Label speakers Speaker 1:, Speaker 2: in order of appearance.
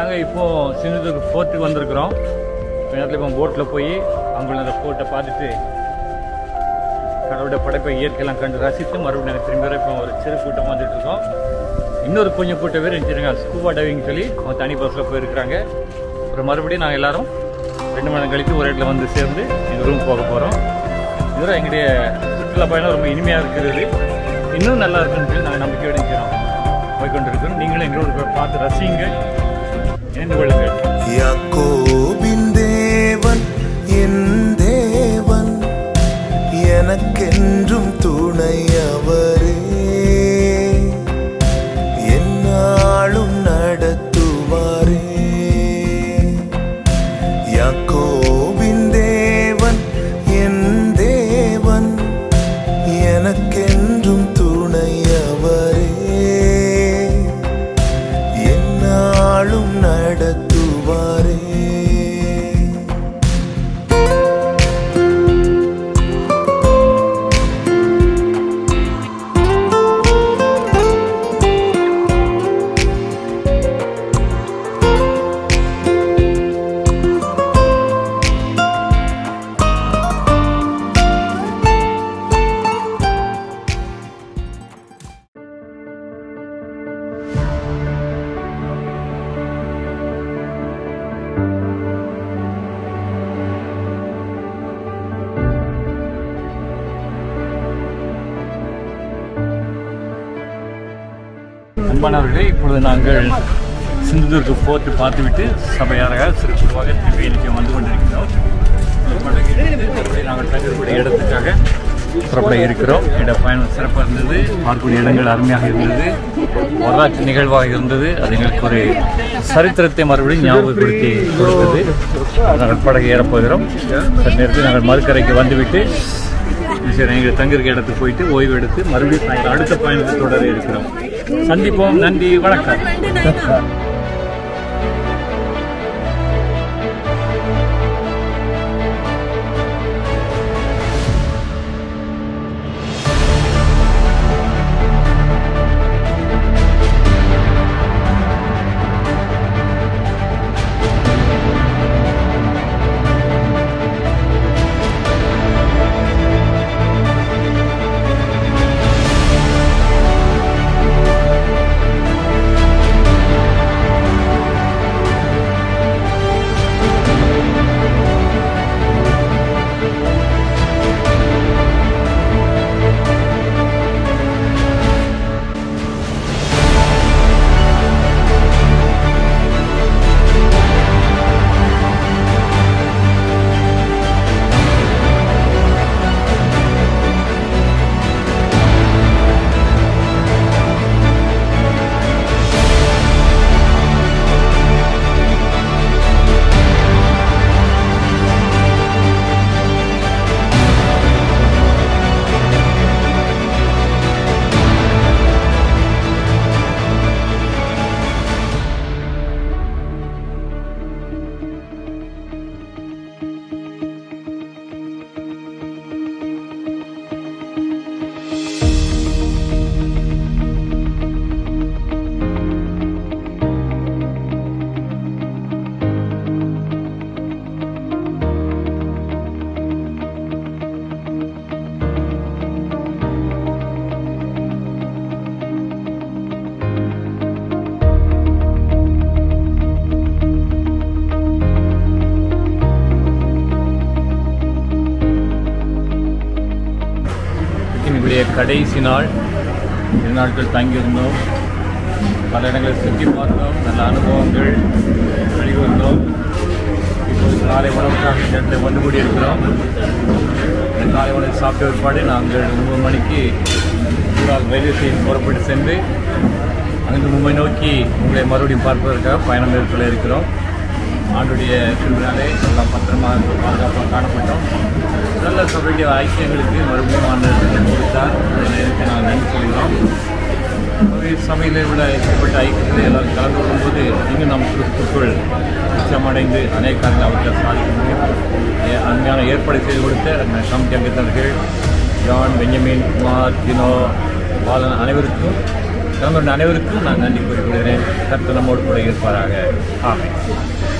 Speaker 1: நாங்கள் இப்போ சிந்துதுர்க் ஃபோர்ட்டுக்கு வந்திருக்கிறோம் நேரத்தில் இப்போ போட்டில் போய் அங்குள்ள அந்த ஃபோர்ட்டை பார்த்துட்டு கடவுளுடைய படைப்பை இயற்கையெல்லாம் கண்டு ரசித்து மறுபடியும் நாங்கள் திரும்பி வர இப்போ ஒரு சிறு கூட்டம் வந்துட்டு இருக்கோம் இன்னொரு கொஞ்சம் கூட்டம் பேர் இருந்துருங்க ஸ்கூபா டைவிங் சொல்லி அவங்க தனி பஸ்ஸில் போயிருக்கிறாங்க அப்புறம் மறுபடியும் நாங்கள் எல்லாரும் ரெண்டு மணி நேரம் கழித்து ஒரு இடத்துல வந்து சேர்ந்து எங்கள் ரூம் போக போகிறோம் இதுவரை எங்களுடைய சுற்றுலா பயணம் ரொம்ப இனிமையாக இருக்கிறது இன்னும் நல்லா இருக்குன்னு சொல்லி நாங்கள் நம்பிக்கையோடு இருக்கிறோம் போய்கொண்டிருக்கிறோம் நீங்களும் எங்களோட போய் பார்த்து ரசிங்க இணைந்து கொள்ளுங்கள்
Speaker 2: யாக்கோபின் தேவன் என் தேவன் எனக்கென்றும் துணையவரே என்னாலும் நடத்துவாரே யாக்கோபின் தேவன் என் தேவன் எனக்கென்றும் துணையவரே என்னாலும் நடத்துவாரே
Speaker 1: அன்பானவர்களே இப்பொழுது நாங்கள் சிந்துதுர்க்கு போர்ட்டு பார்த்துவிட்டு சபையாராக சிறு குழுவாக திருப்பி இன்னைக்கு வந்து கொண்டிருக்கிறோம் இந்த படகு மறுபடியும் நாங்கள் தங்கக்கூடிய இடத்துக்காக புறப்பட இருக்கிறோம் இட பயணம் சிறப்பாக இருந்தது பார்க்கக்கூடிய இடங்கள் அருமையாக இருந்தது வரலாற்று நிகழ்வாக இருந்தது அது எங்களுக்கு ஒரு சரித்திரத்தை மறுபடியும் ஞாபகப்படுத்தி கொடுத்தது நாங்கள் படகு ஏறப்போகிறோம் சற்று நேரத்தில் நாங்கள் மறுக்கரைக்கு வந்துவிட்டு சரி எங்கள் தங்கிருக்க இடத்துக்கு போயிட்டு ஓய்வு எடுத்து மறுபடியும் நாங்கள் அடுத்த பயணத்தை தொடர இருக்கிறோம் சந்திப்போம் நன்றி வணக்கம் என்னுடைய கடைசி நாள் இரு நாட்கள் தங்கியிருந்தோம் பல இடங்களை சுற்றி பார்த்தோம் நல்ல அனுபவங்கள் வெளிவந்தோம் இப்போது காலை உணவுக்காக இந்த இடத்துல வந்து கூடி இருக்கிறோம் இந்த காலை உணவு சாப்பிட்ட பிற்பாடு நாங்கள் ஒன்பது மணிக்கு ஊரால் ரயில்வே ஸ்டேஷன் புறப்பட்டு சென்று அங்கு மும்பை நோக்கி உங்களை மறுபடியும் பார்ப்பதற்காக பயணம் மேற்கொள்ள இருக்கிறோம் ஆண்டுடைய திருவிழாலே எல்லாம் பத்திரமாக பாதுகாப்பாக காணப்பட்டோம் நல்ல சபையுடைய ஐக்கியங்களுக்கு மறுபடியும் ஆண்டு கொடுத்தார் அந்த நேரத்தை நான் நன்றி சொல்கிறோம் ஒரு சபையில் உள்ள இப்படிப்பட்ட ஐக்கியங்களை எல்லாரும் கலந்து கொள்ளும்போது இன்னும் நம் கிறிஸ்துக்குள் உச்சமடைந்து அநேக காரியங்கள் அவற்றை சாதிக்க முடியும் ஏ- அருமையான ஏற்பாடு செய்து கொடுத்த அந்த கமிட்டி அங்கத்தினர்கள் ஜான் பெஞ்சமின் குமார் தினோ பாலன் அனைவருக்கும் கலந்து கொண்ட அனைவருக்கும் நான் நன்றி கூறிக்கொள்கிறேன் கருத்து நம்மோடு கூட இருப்பாராக ஆமென்